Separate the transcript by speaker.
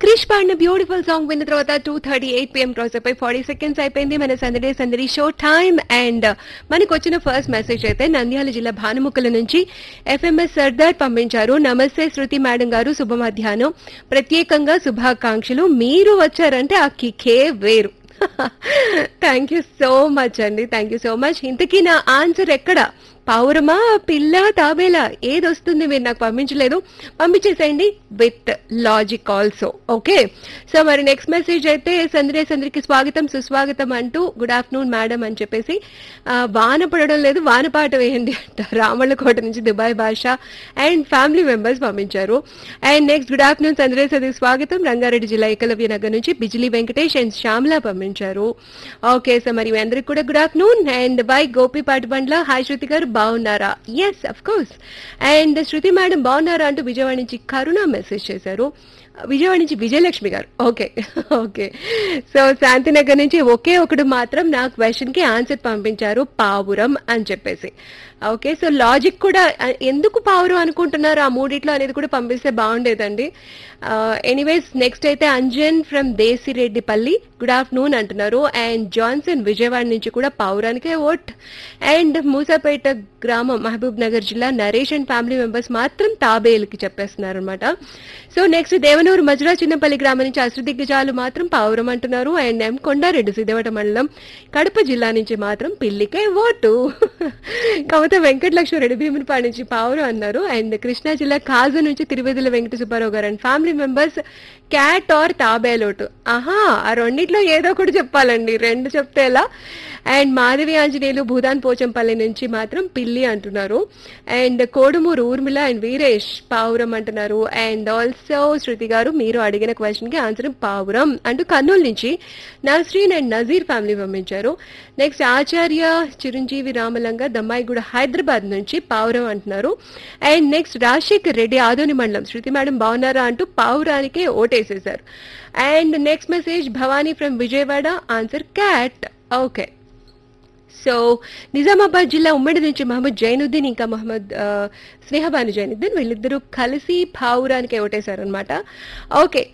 Speaker 1: క్రిష్ పాడిన beautiful song విన్న తర్వాత two thirty eight PM cross అయిపోయి ఫార్టీ సెకండ్స్ అయిపోయింది మన సందడే సందడి షో టైమ్ అండ్ మనకు వచ్చిన ఫస్ట్ మెసేజ్ అయితే నంద్యాల జిల్లా భానుముక్కల నుంచి ఎఫ్ఎంఎస్ సర్దార్ పంపించారు నమస్తే శృతి మేడం గారు శుభ మధ్యాహ్నం ప్రత్యేకంగా శుభాకాంక్షలు మీరు వచ్చారంటే ఆ కికే వేరు థ్యాంక్ యూ సో మచ్ అండి థ్యాంక్ యూ సో మచ్ ఇంతకీ నా ఆన్సర్ ఎక్కడ పావురమా పిల్ల తాబేలా ఏది వస్తుంది మీరు నాకు పంపించలేదు పంపించేసేయండి with logic also okay so మరి నెక్స్ట్ మెసేజ్ అయితే సందరే సందరికి స్వాగతం సుస్వాగతం అంటూ గుడ్ ఆఫ్టర్నూన్ మేడం అని చెప్పేసి ఆ, వాన పడడం లేదు వాన పాట వేయండి అంట రామళ్ళకోట నుంచి Dubai Basha and family members పంపించారు అండ్ నెక్స్ట్ గుడ్ ఆఫ్టర్నూన్ సందరే సందరికి స్వాగతం రంగారెడ్డి జిల్లా ఏకలవ్య నగర్ నుంచి బిజిలీ వెంకటేష్ అండ్ శ్యామల పంపించారు ఓకే సో మరి మీ అందరికి కూడా good afternoon and bye Gopi Patibandla hi Shruti garu బాగున్నారా yes of course and Shruti madam బాగున్నారా అంటూ విజయవాడ నుంచి కరుణ మెసేజ్ చేశారు విజయవాడ నుంచి విజయలక్ష్మి గారు ఓకే ఓకే సో శాంతినగర్ నుంచి ఒకే ఒకడు మాత్రం నా క్వశ్చన్ కి ఆన్సర్ పంపించారు పావురం అని చెప్పేసి ఓకే సో లాజిక్ కూడా ఆ, ఎందుకు పావురం అనుకుంటున్నారు ఆ మూడిట్లో అనేది కూడా పంపిస్తే బాగుండేదండి ఎనీవేస్ నెక్స్ట్ అయితే Anjan from Desireddipalli good afternoon అంటున్నారు అండ్ జాన్సన్ విజయవాడ నుంచి కూడా పావురానికే ఓట్ అండ్ మూసాపేట గ్రామం మహబూబ్ నగర్ జిల్లా నరేష్ అండ్ ఫ్యామిలీ మెంబర్స్ మాత్రం తాబేలుకి చెప్పేస్తున్నారు అనమాట సో నెక్స్ట్ దేవనూరు మజురా చిన్నపల్లి గ్రామం నుంచి అశ్రుదిగ్గజాలు మాత్రం పావురం అంటున్నారు అండ్ ఎం కొండారెడ్డి సిద్ధవట మండలం కడప జిల్లా నుంచి మాత్రం పిల్లికే ఓటు కాకపోతే వెంకటలక్ష్మి రెడ్డి భీమునిపాడు నుంచి పావురం అన్నారు అండ్ కృష్ణా జిల్లా కాజు నుంచి Tiruvedula Venkata Subbarao garu and family members cat or తాబేలోటు ఆహా ఆ రెండిట్లో ఏదో ఒకటి చెప్పాలండి రెండు చెప్తే ఎలా అండ్ మాధవి ఆంజనేయులు భూదాన్ పోచంపల్లి నుంచి మాత్రం పిల్లి అంటున్నారు అండ్ కోడుమూరు ఊర్మిళ అండ్ వీరేష్ పావురం అంటున్నారు అండ్ ఆల్సో శృతి గారు మీరు అడిగిన క్వశ్చన్ కి ఆన్సర్ పావురం అంటూ కర్నూలు నుంచి నస్రీన్ అండ్ నజీర్ ఫ్యామిలీ పంపించారు నెక్స్ట్ ఆచార్య చిరంజీవి రామలంగ దమ్మాయిగూడ హైదరాబాద్ నుంచి పావురం అంటున్నారు అండ్ నెక్స్ట్ రాజశేఖర్ రెడ్డి ఆదోని మండలం శృతి మేడం బాగున్నారా అంటూ పావురానికే ఓటేసేశారు and next message Bhavani from Vijayawada answer cat okay so Nizamabad జిల్లా ఉమ్మడి నుంచి మహమ్మద్ జైనుద్దీన్ ఇంకా మహమ్మద్ ఆ, స్నేహబాను జైనుద్దీన్ వీళ్ళిద్దరూ కలిసి పావురానికి ఓటేశారనమాట ఓకే